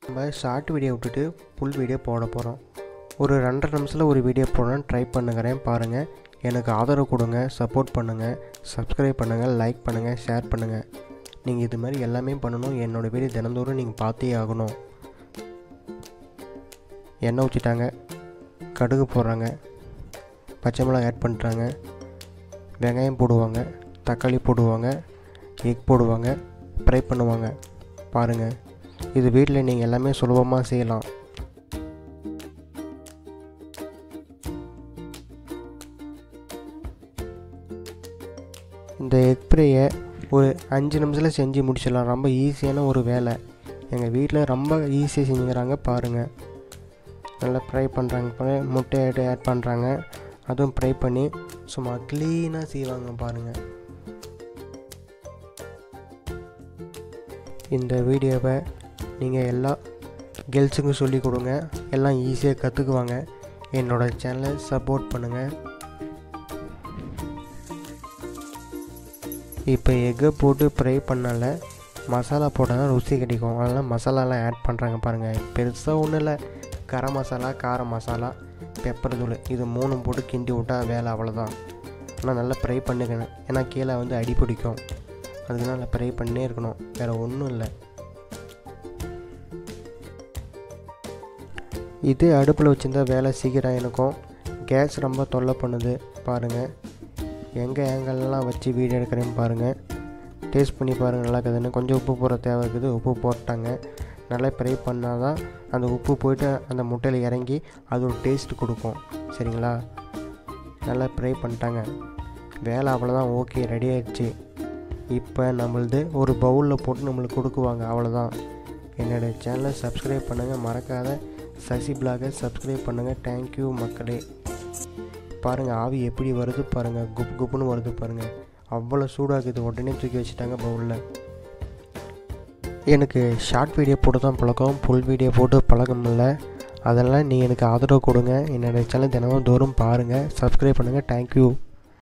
நம்ம short video விட்டுட்டு full video போட போகிறோம் ஒரு ரெண்டரை நிமிஷத்தில் ஒரு வீடியோ போடணும்னு ட்ரை பண்ணுகிறேன் பாருங்கள் எனக்கு ஆதரவு கொடுங்க சப்போர்ட் பண்ணுங்கள் சப்ஸ்கிரைப் பண்ணுங்கள் லைக் பண்ணுங்கள் ஷேர் பண்ணுங்கள் நீங்கள் இது மாதிரி எல்லாமே பண்ணணும் என்னோடய வீடியோ தினந்தோறும் நீங்கள் பார்த்தே ஆகணும் எண்ணெய் ஊற்றிட்டாங்க கடுகு போடுறாங்க பச்சை மிளகாய் ஆட் பண்ணுறாங்க வெங்காயம் போடுவாங்க தக்காளி போடுவாங்க எக் போடுவாங்க ஃப்ரை பண்ணுவாங்க பாருங்கள் இது வீட்டில் நீங்கள் எல்லாமே சுலபமாக செய்யலாம் இந்த எக் ஃப்ரையை ஒரு அஞ்சு நிமிஷத்தில் செஞ்சு முடிச்சிடலாம் ரொம்ப ஈஸியான ஒரு வேலை எங்கள் வீட்டில் ரொம்ப ஈஸியாக செஞ்சுக்கிறாங்க பாருங்கள் நல்லா ஃப்ரை பண்ணுறாங்க முட்டை ஆட் ஆட் பண்ணுறாங்க அதுவும் ஃப்ரை பண்ணி சும்மா க்ளீனாக செய்வாங்க பாருங்கள் இந்த வீடியோவை நீங்கள் எல்லா கேர்ள்ஸுக்கும் சொல்லிக் கொடுங்க எல்லாம் ஈஸியாக கற்றுக்குவாங்க என்னோடய சேனலை சப்போர்ட் பண்ணுங்கள் இப்போ எக்கை போட்டு ஃப்ரை பண்ணால மசாலா போட்டால் தான் ருசி கிடைக்கும் அதெல்லாம் மசாலாலாம் ஆட் பண்ணுறாங்க பாருங்கள் பெருசாக ஒன்றும் இல்லை கரம் மசாலா கார மசாலா பெப்பர் தூள் இது மூணும் போட்டு கிண்டி விட்டால் வேலை அவ்வளோதான் ஆனால் நல்லா ஃப்ரை பண்ணிக்கணும் ஏன்னா கீழே வந்து அடி பிடிக்கும் அதுக்கு நல்லா ஃப்ரை பண்ணே இருக்கணும் வேறு ஒன்றும் இல்லை இது அடுப்பில் வச்சுருந்தா வேலை சீக்கிரம் எனக்கும் கேஸ் ரொம்ப தொல்லை பண்ணுது பாருங்கள் எங்கே ஏங்கல்லாம் வச்சு வீடியோ எடுக்கிறேன்னு பாருங்கள் டேஸ்ட் பண்ணி பாருங்கள் நல்லா இருக்குதுன்னு கொஞ்சம் உப்பு போட தேவை இருக்குது உப்பு போட்டாங்க நல்லா ஃப்ரை பண்ணால் தான் அந்த உப்பு போயிட்டு அந்த முட்டையில் இறங்கி அது ஒரு டேஸ்ட் கொடுக்கும் சரிங்களா நல்லா ஃப்ரை பண்ணிட்டாங்க வேலை அவ்வளோதான் ஓகே ரெடி ஆயிடுச்சு இப்போ நம்மளது ஒரு பவுலில் போட்டு நம்மளுக்கு கொடுக்குவாங்க அவ்வளோதான் என்னோடய சேனலை சப்ஸ்கிரைப் பண்ணுங்கள் மறக்காத சசி பிளாகை சப்ஸ்கிரைப் பண்ணுங்கள் தேங்க்யூ மக்களே பாருங்கள் ஆவி எப்படி வருது பாருங்கள் குப் குப்புன்னு வருது பாருங்கள் அவ்வளோ சூடாகுது உடனே தூக்கி வச்சுட்டாங்க பவுலில் எனக்கு ஷார்ட் வீடியோ போட்டு தான் பழக்கம் ஃபுல் வீடியோ போட்டு பழக்கம் இல்லை அதெல்லாம் நீ எனக்கு ஆதரவு கொடுங்க என்னோடய சேனல் தினமும் தோறும் பாருங்கள் சப்ஸ்கிரைப் பண்ணுங்கள் தேங்க்யூ